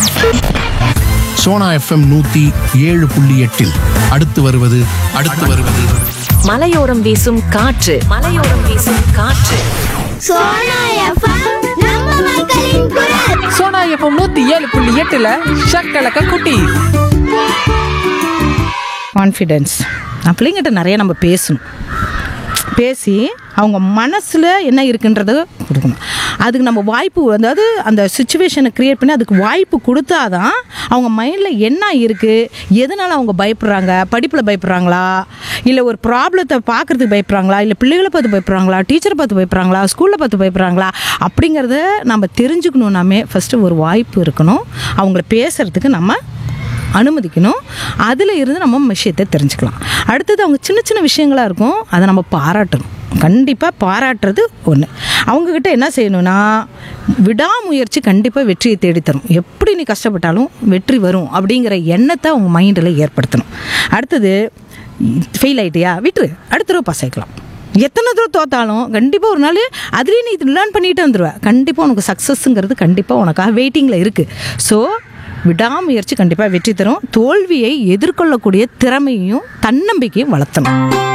Sona FM நூத்தி ஏழு புள்ளி எட்டில் அடுத்து வருவது அடுத்து வருவது மலையோரம் வீசும் காற்று மலையோரம் வீசும் காற்று சோனா எஃப்எம் நம்ம மக்களின் குரல் சோனா எஃப்எம் நூத்தி ஏழு புள்ளி எட்டுல ஷக்கலக்க குட்டி கான்ஃபிடென்ஸ் நான் பிள்ளைங்கிட்ட நிறைய நம்ம பேசணும் பேசி அவங்க மனசில் என்ன இருக்குன்றத கொடுக்கணும் அதுக்கு நம்ம வாய்ப்பு அதாவது அந்த சுச்சுவேஷனை க்ரியேட் பண்ணி அதுக்கு வாய்ப்பு கொடுத்தாதான் அவங்க மைண்டில் என்ன இருக்குது எதனால் அவங்க பயப்படுறாங்க படிப்பில் பயப்படுறாங்களா இல்லை ஒரு ப்ராப்ளத்தை பார்க்குறதுக்கு பயப்படுறாங்களா இல்லை பிள்ளைகளை பார்த்து பயப்படுறாங்களா டீச்சரை பார்த்து பயப்படுறாங்களா ஸ்கூலில் பார்த்து பயப்படுறாங்களா அப்படிங்கிறத நம்ம தெரிஞ்சுக்கணுன்னாமே ஃபஸ்ட்டு ஒரு வாய்ப்பு இருக்கணும் அவங்கள பேசுகிறதுக்கு நம்ம அனுமதிக்கணும் அதில் இருந்து நம்ம விஷயத்தை தெரிஞ்சுக்கலாம் அடுத்தது அவங்க சின்ன சின்ன விஷயங்களாக இருக்கும் அதை நம்ம பாராட்டணும் கண்டிப்பாக பாராட்டுறது ஒன்று அவங்கக்கிட்ட என்ன செய்யணும்னா விடாமுயற்சி கண்டிப்பாக வெற்றியை தேடித்தரும் எப்படி நீ கஷ்டப்பட்டாலும் வெற்றி வரும் அப்படிங்கிற எண்ணத்தை அவங்க மைண்டில் ஏற்படுத்தணும் அடுத்தது ஃபெயில் ஆகிட்டியா விட்டுரு அடுத்த தடவை பாஸ் ஆகிக்கலாம் எத்தனை தடவை தோத்தாலும் கண்டிப்பாக ஒரு நாள் அதுலேயே நீ லேர்ன் பண்ணிட்டு வந்துடுவ கண்டிப்பாக உனக்கு சக்ஸஸ்ங்கிறது கண்டிப்பாக உனக்காக வெயிட்டிங்கில் இருக்குது ஸோ விடாமுயற்சி கண்டிப்பாக வெற்றி தரும் தோல்வியை எதிர்கொள்ளக்கூடிய திறமையையும் தன்னம்பிக்கையும் வளர்த்தணும்